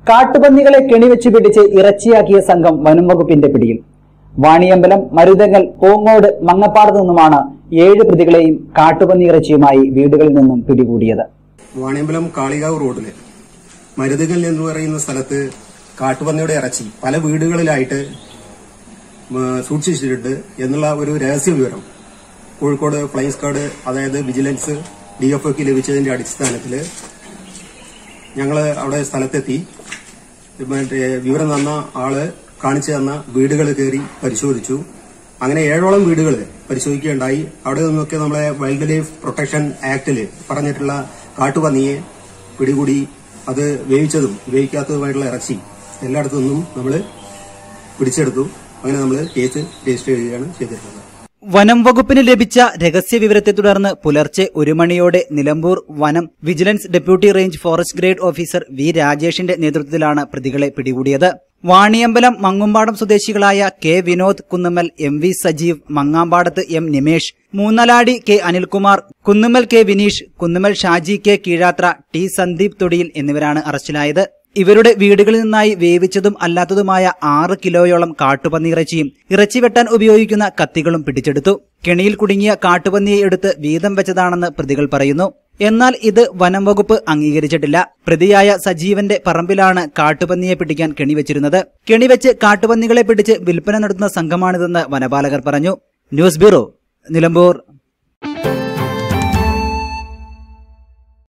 കാട്ടുപന്നികളെ കെണിവെച്ച് പിടിച്ച് ഇറച്ചിയാക്കിയ സംഘം വനം വകുപ്പിന്റെ പിടിയിൽ വാണിയമ്പലം മരുതങ്ങൽ പൂങ്ങോട് മങ്ങപ്പാടത്തു നിന്നുമാണ് ഏഴ് പ്രതികളെയും കാട്ടുപന്നി ഇറച്ചിയുമായി വീടുകളിൽ നിന്നും പിടികൂടിയത് വാണിയമ്പലം കാളികാവ് റോഡില് മരുതുകൽ എന്ന് പറയുന്ന സ്ഥലത്ത് കാട്ടുപന്നിയുടെ ഇറച്ചി പല വീടുകളിലായിട്ട് ഉം, സൂക്ഷിച്ചിട്ടുണ്ട് എന്നുള്ള ഒരു രഹസ്യ വിവരം കോഴിക്കോട് ഫ്ലൈങ് സ്ക്വാഡ് അതായത് വിജിലൻസ് ഡിഎഫ്ഒക്ക് ലഭിച്ചതിന്റെ അടിസ്ഥാനത്തിൽ ഞങ്ങൾ അവിടെ സ്ഥലത്തെത്തി മറ്റേ വിവരം തന്ന ആള് കാണിച്ചു തന്ന വീടുകൾ കയറി പരിശോധിച്ചു അങ്ങനെ ഏഴോളം വീടുകൾ പരിശോധിക്കുകയുണ്ടായി അവിടെ നിന്നൊക്കെ നമ്മളെ വൈൽഡ് ലൈഫ് പ്രൊട്ടക്ഷൻ ആക്ടിൽ പറഞ്ഞിട്ടുള്ള കാട്ടുപന്നിയെ പിടികൂടി അത് വേവിച്ചതും വേവിക്കാത്തതുമായിട്ടുള്ള ഇറച്ചി എല്ലായിടത്തു നിന്നും നമ്മൾ പിടിച്ചെടുത്തു അങ്ങനെ നമ്മൾ കേസ് രജിസ്റ്റർ ചെയ്യുകയാണ് ചെയ്തിട്ടുള്ളത് വനം വകുപ്പിന് ലഭിച്ച രഹസ്യ വിവരത്തെ തുടർന്ന് പുലർച്ചെ ഒരു മണിയോടെ നിലമ്പൂർ വനം vigilance deputy range forest grade officer V രാജേഷിന്റെ നേതൃത്വത്തിലാണ് പ്രതികളെ പിടികൂടിയത് വാണിയമ്പലം മങ്ങുംപാടം സ്വദേശികളായ K Vinod Kunnummal M V Sajeev Mangampadath M Nimesh Moonnaladi K Anilkumar Kunnummal K Vineesh Kunnummal Shaji K Keezhathra T Sandeep Thodiyil എന്നിവരാണ് അറസ്റ്റിലായത് ഇവരുടെ വീടുകളിൽ നിന്നായി വേവിച്ചതും അല്ലാത്തതുമായ ആറ് കിലോയോളം കാട്ടുപന്നി ഇറച്ചിയും ഇറച്ചി വെട്ടാൻ ഉപയോഗിക്കുന്ന കത്തികളും പിടിച്ചെടുത്തു കെണിയിൽ കുടുങ്ങിയ കാട്ടുപന്നിയെ എടുത്ത് വീതം വെച്ചതാണെന്ന് പ്രതികൾ പറയുന്നു എന്നാൽ ഇത് വനം വകുപ്പ് അംഗീകരിച്ചിട്ടില്ല പ്രതിയായ സജീവന്റെ പറമ്പിലാണ് കാട്ടുപന്നിയെ പിടിക്കാൻ കെണിവെച്ചിരുന്നത് കെണിവെച്ച് കാട്ടുപന്നികളെ പിടിച്ച് വിൽപ്പന നടത്തുന്ന സംഘമാണിതെന്ന് വനപാലകർ പറഞ്ഞു ന്യൂസ് ബ്യൂറോ നിലമ്പൂർ